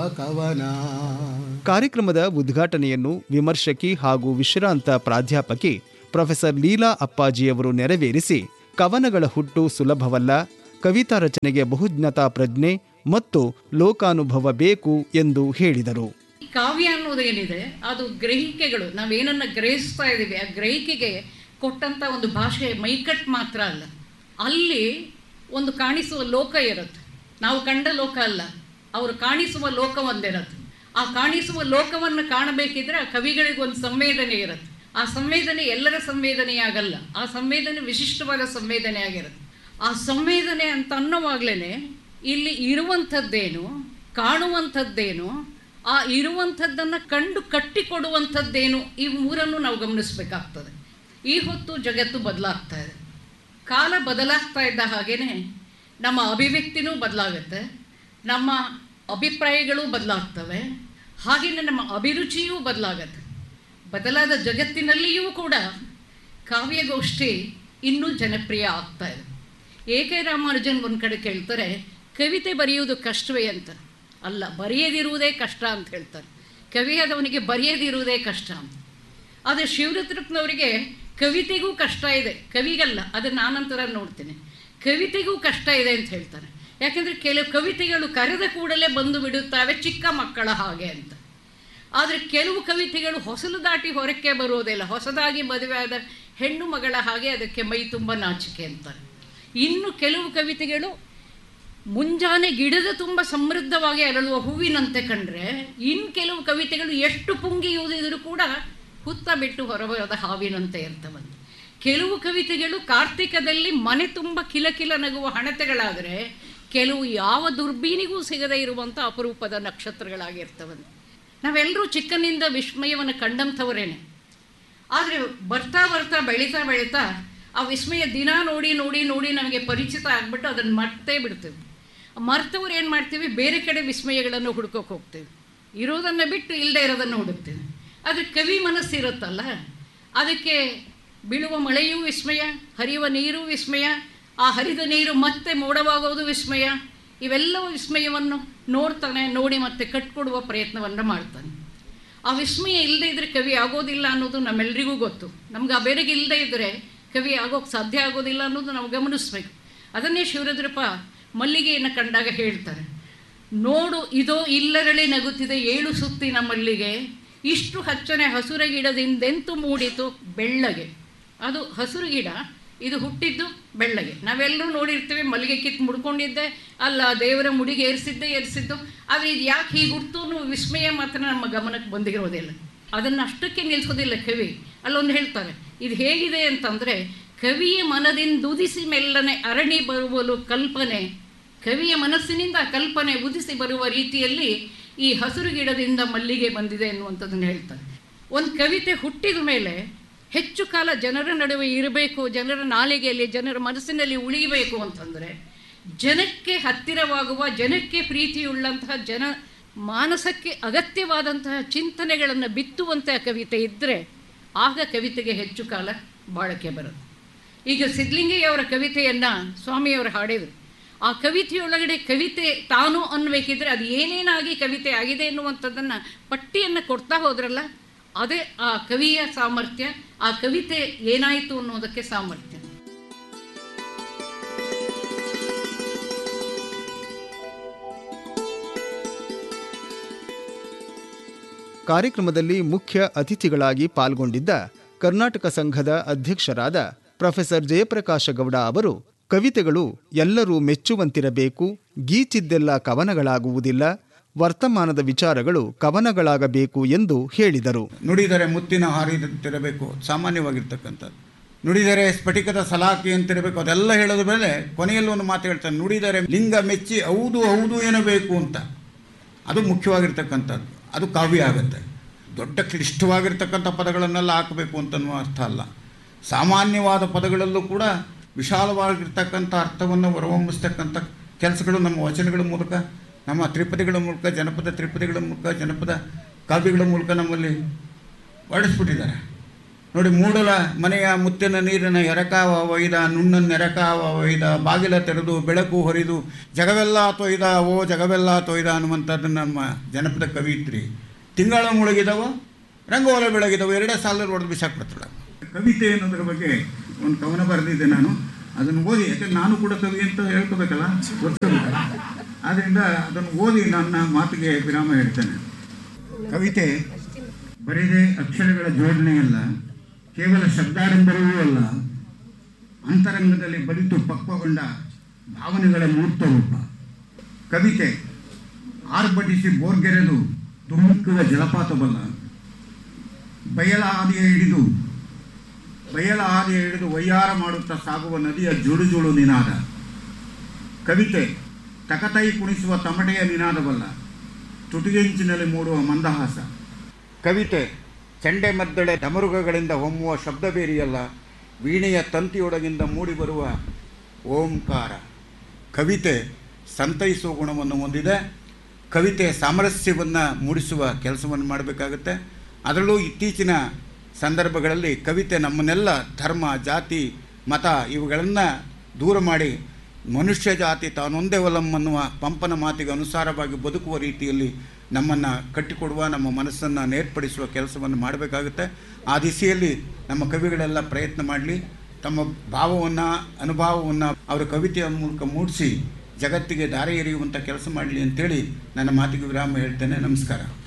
ಕವನ ಕಾರ್ಯಕ್ರಮದ ಉದ್ಘಾಟನೆಯನ್ನು ವಿಮರ್ಶಕಿ ಹಾಗೂ ವಿಶ್ರಾಂತ ಪ್ರಾಧ್ಯಾಪಕಿ ಪ್ರೊಫೆಸರ್ ಲೀಲಾ ಅಪ್ಪಾಜಿಯವರು ನೆರವೇರಿಸಿ ಕವನಗಳ ಹುಟ್ಟು ಸುಲಭವಲ್ಲ ಕವಿತಾ ರಚನೆಗೆ ಬಹುಜ್ಞತಾ ಪ್ರಜ್ಞೆ ಮತ್ತು ಲೋಕಾನುಭವ ಬೇಕು ಎಂದು ಹೇಳಿದರು ಕಾವ್ಯ ಅನ್ನೋದೇನಿದೆ ಅದು ಗ್ರಹಿಕೆಗಳು ನಾವೇನನ್ನ ಗ್ರಹಿಸ್ತಾ ಇದ್ದೀವಿ ಆ ಗ್ರಹಿಕೆಗೆ ಕೊಟ್ಟಂಥ ಒಂದು ಭಾಷೆ ಮೈಕಟ್ ಮಾತ್ರ ಅಲ್ಲ ಅಲ್ಲಿ ಒಂದು ಕಾಣಿಸುವ ಲೋಕ ಇರುತ್ತೆ ನಾವು ಕಂಡ ಲೋಕ ಅಲ್ಲ ಅವರು ಕಾಣಿಸುವ ಲೋಕ ಒಂದಿರುತ್ತೆ ಆ ಕಾಣಿಸುವ ಲೋಕವನ್ನು ಕಾಣಬೇಕಿದ್ರೆ ಆ ಕವಿಗಳಿಗೆ ಒಂದು ಸಂವೇದನೆ ಇರುತ್ತೆ ಆ ಸಂವೇದನೆ ಎಲ್ಲರ ಸಂವೇದನೆಯಾಗಲ್ಲ ಆ ಸಂವೇದನೆ ವಿಶಿಷ್ಟವಾದ ಸಂವೇದನೆ ಆಗಿರುತ್ತೆ ಆ ಸಂವೇದನೆ ಅಂತ ಅನ್ನೋವಾಗ್ಲೇ ಇಲ್ಲಿ ಇರುವಂಥದ್ದೇನು ಕಾಣುವಂಥದ್ದೇನು ಆ ಇರುವಂಥದ್ದನ್ನು ಕಂಡು ಕಟ್ಟಿಕೊಡುವಂಥದ್ದೇನು ಈ ಮೂರನ್ನು ನಾವು ಗಮನಿಸಬೇಕಾಗ್ತದೆ ಈ ಹೊತ್ತು ಜಗತ್ತು ಬದಲಾಗ್ತಾ ಇದೆ ಕಾಲ ಬದಲಾಗ್ತಾ ಇದ್ದ ಹಾಗೇನೆ ನಮ್ಮ ಅಭಿವ್ಯಕ್ತಿನೂ ಬದಲಾಗುತ್ತೆ ನಮ್ಮ ಅಭಿಪ್ರಾಯಗಳು ಬದಲಾಗ್ತವೆ ಹಾಗೆಯೇ ನಮ್ಮ ಅಭಿರುಚಿಯೂ ಬದಲಾಗತ್ತೆ ಬದಲಾದ ಜಗತ್ತಿನಲ್ಲಿಯೂ ಕೂಡ ಕಾವ್ಯಗೋಷ್ಠಿ ಇನ್ನೂ ಜನಪ್ರಿಯ ಆಗ್ತಾ ಇದೆ ಎ ಕೆ ರಾಮಾನುಜನ್ ಒಂದು ಕಡೆ ಕೇಳ್ತಾರೆ ಕವಿತೆ ಬರೆಯುವುದು ಕಷ್ಟವೇ ಅಂತ ಅಲ್ಲ ಬರೆಯದಿರುವುದೇ ಕಷ್ಟ ಅಂತ ಹೇಳ್ತಾರೆ ಕವಿಯಾದವನಿಗೆ ಬರೆಯದಿರುವುದೇ ಕಷ್ಟ ಅಂತ ಆದರೆ ಶಿವರುದ್ರಪ್ಪನವರಿಗೆ ಕವಿತೆಗೂ ಕಷ್ಟ ಇದೆ ಕವಿಗಲ್ಲ ಅದನ್ನು ನಾನಂತರ ನೋಡ್ತೀನಿ ಕವಿತೆಗೂ ಕಷ್ಟ ಇದೆ ಅಂತ ಹೇಳ್ತಾರೆ ಯಾಕೆಂದರೆ ಕೆಲವು ಕವಿತೆಗಳು ಕರೆದ ಕೂಡಲೇ ಬಂದು ಬಿಡುತ್ತವೆ ಚಿಕ್ಕ ಮಕ್ಕಳ ಹಾಗೆ ಅಂತ ಆದರೆ ಕೆಲವು ಕವಿತೆಗಳು ಹೊಸಲು ದಾಟಿ ಹೊರಕ್ಕೆ ಬರುವುದಿಲ್ಲ ಹೊಸದಾಗಿ ಮದುವೆಯಾದ ಹೆಣ್ಣು ಮಗಳ ಹಾಗೆ ಅದಕ್ಕೆ ಮೈ ತುಂಬ ನಾಚಿಕೆ ಅಂತಾರೆ ಇನ್ನು ಕೆಲವು ಕವಿತೆಗಳು ಮುಂಜಾನೆ ಗಿಡದ ತುಂಬ ಸಮೃದ್ಧವಾಗಿ ಅರಳುವ ಹೂವಿನಂತೆ ಕಂಡ್ರೆ ಇನ್ನು ಕೆಲವು ಕವಿತೆಗಳು ಎಷ್ಟು ಪುಂಗಿ ಊದಿದರೂ ಕೂಡ ಹುತ್ತ ಬಿಟ್ಟು ಹೊರಬರದ ಹಾವಿನಂತೆ ಇರ್ತವಂತೆ ಕೆಲವು ಕವಿತೆಗಳು ಕಾರ್ತಿಕದಲ್ಲಿ ಮನೆ ತುಂಬ ಕಿಲಕಿಲ ನಗುವ ಹಣತೆಗಳಾದರೆ ಕೆಲವು ಯಾವ ದುರ್ಬೀನಿಗೂ ಸಿಗದೇ ಇರುವಂಥ ಅಪರೂಪದ ನಕ್ಷತ್ರಗಳಾಗಿರ್ತವಂತೆ ನಾವೆಲ್ಲರೂ ಚಿಕ್ಕನಿಂದ ವಿಸ್ಮಯವನ್ನು ಕಂಡಂಥವರೇನೆ ಆದರೆ ಬರ್ತಾ ಬರ್ತಾ ಬೆಳೀತಾ ಬೆಳೀತಾ ಆ ವಿಸ್ಮಯ ದಿನ ನೋಡಿ ನೋಡಿ ನೋಡಿ ನಮಗೆ ಪರಿಚಿತ ಆಗಿಬಿಟ್ಟು ಅದನ್ನು ಮರ್ತೇ ಬಿಡ್ತೀವಿ ಮರ್ತವ್ರು ಏನು ಮಾಡ್ತೀವಿ ಬೇರೆ ಕಡೆ ವಿಸ್ಮಯಗಳನ್ನು ಹುಡ್ಕೋಕೆ ಹೋಗ್ತೀವಿ ಇರೋದನ್ನು ಬಿಟ್ಟು ಇಲ್ಲದೆ ಇರೋದನ್ನು ಹುಡುಕ್ತೀವಿ ಆದರೆ ಕವಿ ಮನಸ್ಸಿರುತ್ತಲ್ಲ ಅದಕ್ಕೆ ಬೀಳುವ ಮಳೆಯೂ ವಿಸ್ಮಯ ಹರಿಯುವ ನೀರು ವಿಸ್ಮಯ ಆ ಹರಿದ ನೀರು ಮತ್ತೆ ಮೋಡವಾಗೋದು ವಿಸ್ಮಯ ಇವೆಲ್ಲವೂ ವಿಸ್ಮಯವನ್ನು ನೋಡ್ತಾನೆ ನೋಡಿ ಮತ್ತೆ ಕಟ್ಕೊಡುವ ಪ್ರಯತ್ನವನ್ನು ಮಾಡ್ತಾನೆ ಆ ವಿಸ್ಮಯ ಇಲ್ಲದೆ ಇದ್ದರೆ ಕವಿ ಆಗೋದಿಲ್ಲ ಅನ್ನೋದು ನಮ್ಮೆಲ್ಲರಿಗೂ ಗೊತ್ತು ನಮ್ಗೆ ಆ ಬೇರೆಗೆ ಇಲ್ಲದೆ ಇದ್ದರೆ ಕವಿ ಆಗೋಕ್ಕೆ ಸಾಧ್ಯ ಆಗೋದಿಲ್ಲ ಅನ್ನೋದು ನಾವು ಗಮನಿಸ್ಬೇಕು ಅದನ್ನೇ ಶಿವರುದ್ರಪ್ಪ ಮಲ್ಲಿಗೆಯನ್ನು ಕಂಡಾಗ ಹೇಳ್ತಾರೆ ನೋಡು ಇದೋ ಇಲ್ಲರಳಿ ನಗುತ್ತಿದೆ ಏಳು ಸುತ್ತಿನ ಮಲ್ಲಿಗೆ ಇಷ್ಟು ಹಚ್ಚನೆ ಹಸುರ ಗಿಡದಿಂದೆಂತು ಮೂಡಿತು ಬೆಳ್ಳಗೆ ಅದು ಹಸುರು ಗಿಡ ಇದು ಹುಟ್ಟಿದ್ದು ಬೆಳ್ಳಗೆ ನಾವೆಲ್ಲರೂ ನೋಡಿರ್ತೀವಿ ಮಲ್ಲಿಗೆ ಕಿತ್ತು ಮುಡ್ಕೊಂಡಿದ್ದೆ ಅಲ್ಲ ದೇವರ ಮುಡಿಗೆ ಏರಿಸಿದ್ದೆ ಏರಿಸಿದ್ದು ಆದರೆ ಇದು ಯಾಕೆ ಹೀಗೆ ಹುಡ್ತು ಅನ್ನೋ ವಿಸ್ಮಯ ಮಾತ್ರ ನಮ್ಮ ಗಮನಕ್ಕೆ ಬಂದಿರೋದಿಲ್ಲ ಅದನ್ನು ಅಷ್ಟಕ್ಕೆ ನಿಲ್ಲಿಸೋದಿಲ್ಲ ಕವಿ ಅಲ್ಲೊಂದು ಹೇಳ್ತಾರೆ ಇದು ಹೇಗಿದೆ ಅಂತಂದರೆ ಕವಿಯ ಮನದಿಂದ ಉದಿಸಿ ಮೆಲ್ಲನೆ ಅರಣಿ ಬರುವಲು ಕಲ್ಪನೆ ಕವಿಯ ಮನಸ್ಸಿನಿಂದ ಆ ಕಲ್ಪನೆ ಉದಿಸಿ ಬರುವ ರೀತಿಯಲ್ಲಿ ಈ ಹಸಿರು ಗಿಡದಿಂದ ಮಲ್ಲಿಗೆ ಬಂದಿದೆ ಎನ್ನುವಂಥದ್ದನ್ನು ಹೇಳ್ತಾರೆ ಒಂದು ಕವಿತೆ ಹುಟ್ಟಿದ ಮೇಲೆ ಹೆಚ್ಚು ಕಾಲ ಜನರ ನಡುವೆ ಇರಬೇಕು ಜನರ ನಾಲಿಗೆಯಲ್ಲಿ ಜನರ ಮನಸ್ಸಿನಲ್ಲಿ ಉಳಿಯಬೇಕು ಅಂತಂದರೆ ಜನಕ್ಕೆ ಹತ್ತಿರವಾಗುವ ಜನಕ್ಕೆ ಪ್ರೀತಿಯುಳ್ಳಂತಹ ಜನ ಮಾನಸಕ್ಕೆ ಅಗತ್ಯವಾದಂತಹ ಚಿಂತನೆಗಳನ್ನು ಬಿತ್ತುವಂತಹ ಕವಿತೆ ಇದ್ದರೆ ಆಗ ಕವಿತೆಗೆ ಹೆಚ್ಚು ಕಾಲ ಬಾಳಕೆ ಬರುತ್ತೆ ಈಗ ಸಿದ್ಲಿಂಗಿಯವರ ಕವಿತೆಯನ್ನು ಸ್ವಾಮಿಯವರು ಹಾಡಿದರು ಆ ಕವಿತೆಯೊಳಗಡೆ ಕವಿತೆ ತಾನು ಅನ್ಬೇಕಿದ್ರೆ ಅದು ಏನೇನಾಗಿ ಕವಿತೆ ಆಗಿದೆ ಎನ್ನುವಂಥದ್ದನ್ನು ಪಟ್ಟಿಯನ್ನು ಕೊಡ್ತಾ ಹೋದ್ರಲ್ಲ ಅದೇ ಆ ಕವಿಯ ಸಾಮರ್ಥ್ಯ ಆ ಕವಿತೆ ಏನಾಯಿತು ಅನ್ನೋದಕ್ಕೆ ಸಾಮರ್ಥ್ಯ ಕಾರ್ಯಕ್ರಮದಲ್ಲಿ ಮುಖ್ಯ ಅತಿಥಿಗಳಾಗಿ ಪಾಲ್ಗೊಂಡಿದ್ದ ಕರ್ನಾಟಕ ಸಂಘದ ಅಧ್ಯಕ್ಷರಾದ ಪ್ರೊಫೆಸರ್ ಜಯಪ್ರಕಾಶ ಗೌಡ ಅವರು ಕವಿತೆಗಳು ಎಲ್ಲರೂ ಮೆಚ್ಚುವಂತಿರಬೇಕು ಗೀಚಿದ್ದೆಲ್ಲ ಕವನಗಳಾಗುವುದಿಲ್ಲ ವರ್ತಮಾನದ ವಿಚಾರಗಳು ಕವನಗಳಾಗಬೇಕು ಎಂದು ಹೇಳಿದರು ನುಡಿದರೆ ಮುತ್ತಿನ ಹಾರಿದಂತಿರಬೇಕು ಸಾಮಾನ್ಯವಾಗಿರ್ತಕ್ಕಂಥದ್ದು ನುಡಿದರೆ ಸ್ಫಟಿಕದ ಸಲಾಕಿ ಅಂತಿರಬೇಕು ಅದೆಲ್ಲ ಹೇಳೋದ ಮೇಲೆ ಕೊನೆಯಲ್ಲಿ ಒಂದು ಮಾತು ಹೇಳ್ತಾನೆ ನುಡಿದರೆ ಲಿಂಗ ಮೆಚ್ಚಿ ಹೌದು ಹೌದು ಎನ್ನಬೇಕು ಅಂತ ಅದು ಮುಖ್ಯವಾಗಿರ್ತಕ್ಕಂಥದ್ದು ಅದು ಕಾವ್ಯ ಆಗುತ್ತೆ ದೊಡ್ಡ ಕ್ಲಿಷ್ಟವಾಗಿರ್ತಕ್ಕಂಥ ಪದಗಳನ್ನೆಲ್ಲ ಹಾಕಬೇಕು ಅಂತನ್ನುವ ಅರ್ಥ ಅಲ್ಲ ಸಾಮಾನ್ಯವಾದ ಪದಗಳಲ್ಲೂ ಕೂಡ ವಿಶಾಲವಾಗಿರ್ತಕ್ಕಂಥ ಅರ್ಥವನ್ನು ಹೊರಹೊಮ್ಮಿಸ್ತಕ್ಕಂಥ ಕೆಲಸಗಳು ನಮ್ಮ ವಚನಗಳ ಮೂಲಕ ನಮ್ಮ ತ್ರಿಪದಿಗಳ ಮೂಲಕ ಜನಪದ ತ್ರಿಪದಿಗಳ ಮೂಲಕ ಜನಪದ ಕಾವ್ಯಗಳ ಮೂಲಕ ನಮ್ಮಲ್ಲಿ ಹೊರಡಿಸ್ಬಿಟ್ಟಿದ್ದಾರೆ ನೋಡಿ ಮೂಡಲ ಮನೆಯ ಮುತ್ತಿನ ನೀರಿನ ಎರಕಾವ ಒಯ್ದ ನುಣ್ಣನ ಎರಕಾವ ಒಯ್ದ ಬಾಗಿಲ ತೆರೆದು ಬೆಳಕು ಹೊರಿದು ಜಗವೆಲ್ಲ ತೊಯ್ದ ಓ ಜಗವೆಲ್ಲ ತೊಯ್ದ ಅನ್ನುವಂಥದ್ದು ನಮ್ಮ ಜನಪದ ಕವಿತ್ರಿ ತಿಂಗಳ ಮುಳುಗಿದವ ರಂಗೋಲ ಬೆಳಗಿದವು ಎರಡೇ ಸಾಲ ಹೊಡೆದು ಬಿಸಾಕ್ಬಿಡ್ತಾಳೆ ಕವಿತೆ ಅನ್ನೋದ್ರ ಬಗ್ಗೆ ಒಂದು ಕವನ ಬರೆದಿದ್ದೆ ನಾನು ಅದನ್ನು ಓದಿ ಯಾಕಂದ್ರೆ ನಾನು ಕೂಡ ಕವಿ ಅಂತ ಹೇಳ್ಕೋಬೇಕಲ್ಲ ಗೊತ್ತಿರಬೇಕಲ್ಲ ಆದ್ದರಿಂದ ಅದನ್ನು ಓದಿ ನನ್ನ ಮಾತಿಗೆ ವಿರಾಮ ಹೇಳ್ತೇನೆ ಕವಿತೆ ಬರೀದೇ ಅಕ್ಷರಗಳ ಜೋಡಣೆಯಲ್ಲ ಕೇವಲ ಶಬ್ದಾಡಂಬರವೂ ಅಲ್ಲ ಅಂತರಂಗದಲ್ಲಿ ಬಲಿತು ಪಕ್ವಗೊಂಡ ಭಾವನೆಗಳ ಮೂರ್ತ ರೂಪ ಕವಿತೆ ಆರ್ಭಟಿಸಿ ಬೋರ್ಗೆರೆದು ಧುಮುಕ್ಕುವ ಜಲಪಾತವಲ್ಲ ಬಯಲ ಹಾದಿಯ ಹಿಡಿದು ಬಯಲ ಹಾದಿಯ ಹಿಡಿದು ವಯ್ಯಾರ ಮಾಡುತ್ತಾ ಸಾಗುವ ನದಿಯ ಜುಳು ಜುಳು ನಿನಾದ ಕವಿತೆ ತಕತೈ ಕುಣಿಸುವ ತಮಟೆಯ ನಿನಾದವಲ್ಲ ತುಟಿಗೆಂಚಿನಲ್ಲಿ ಮೂಡುವ ಮಂದಹಾಸ ಕವಿತೆ ಚಂಡೆ ಮದ್ದಳೆ ಡಮರುಗಗಳಿಂದ ಹೊಮ್ಮುವ ಶಬ್ದಬೇರಿಯಲ್ಲ ವೀಣೆಯ ತಂತಿಯೊಳಗಿಂದ ಮೂಡಿಬರುವ ಓಂಕಾರ ಕವಿತೆ ಸಂತೈಸುವ ಗುಣವನ್ನು ಹೊಂದಿದೆ ಕವಿತೆ ಸಾಮರಸ್ಯವನ್ನು ಮೂಡಿಸುವ ಕೆಲಸವನ್ನು ಮಾಡಬೇಕಾಗುತ್ತೆ ಅದರಲ್ಲೂ ಇತ್ತೀಚಿನ ಸಂದರ್ಭಗಳಲ್ಲಿ ಕವಿತೆ ನಮ್ಮನ್ನೆಲ್ಲ ಧರ್ಮ ಜಾತಿ ಮತ ಇವುಗಳನ್ನು ದೂರ ಮಾಡಿ ಮನುಷ್ಯ ಜಾತಿ ತಾನೊಂದೇ ಒಲಂ ಅನ್ನುವ ಪಂಪನ ಮಾತಿಗೆ ಅನುಸಾರವಾಗಿ ಬದುಕುವ ರೀತಿಯಲ್ಲಿ ನಮ್ಮನ್ನು ಕಟ್ಟಿಕೊಡುವ ನಮ್ಮ ಮನಸ್ಸನ್ನು ನೇರ್ಪಡಿಸುವ ಕೆಲಸವನ್ನು ಮಾಡಬೇಕಾಗುತ್ತೆ ಆ ದಿಸೆಯಲ್ಲಿ ನಮ್ಮ ಕವಿಗಳೆಲ್ಲ ಪ್ರಯತ್ನ ಮಾಡಲಿ ತಮ್ಮ ಭಾವವನ್ನು ಅನುಭವವನ್ನು ಅವರ ಕವಿತೆಯ ಮೂಲಕ ಮೂಡಿಸಿ ಜಗತ್ತಿಗೆ ದಾರಿ ಎರೆಯುವಂಥ ಕೆಲಸ ಮಾಡಲಿ ಅಂತೇಳಿ ನನ್ನ ಮಾತಿಗೆ ವಿರಾಮ ಹೇಳ್ತೇನೆ ನಮಸ್ಕಾರ